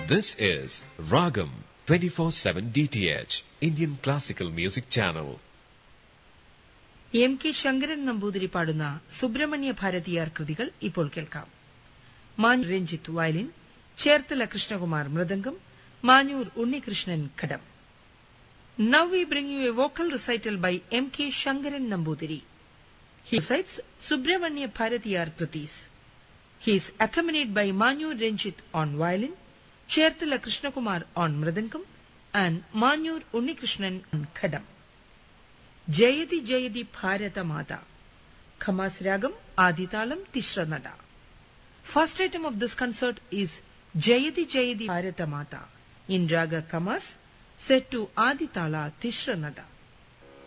This is Ragam 24/7 DTH Indian Classical Music Channel. M K Shankaran Namboothiri പാടുന്ന സുബ്രഹ്മണ്യ ഭാരതിയാർ കൃതികൾ ഇപ്പോൾ കേൾക്കാം Manjoor Ranjith violin Cherthala Krishnakumar mridangam Manjoor Unnikrishnan ghatam now we bring you a vocal recital by M K Shankaran Namboothiri he recites Subramanya Bharathiyar kritis He is accompanied by Manur Renjit on violin, Cherthala Krishnakumar on mridangam, and Manur Unnikrishnan on khadam. Jayati Jayati Bharata Mata. Khamas Ragam Aditalam Tishranada. First item of this concert is Jayati Jayati Bharata Mata in Raga Kamas set to Aditala Tishranada.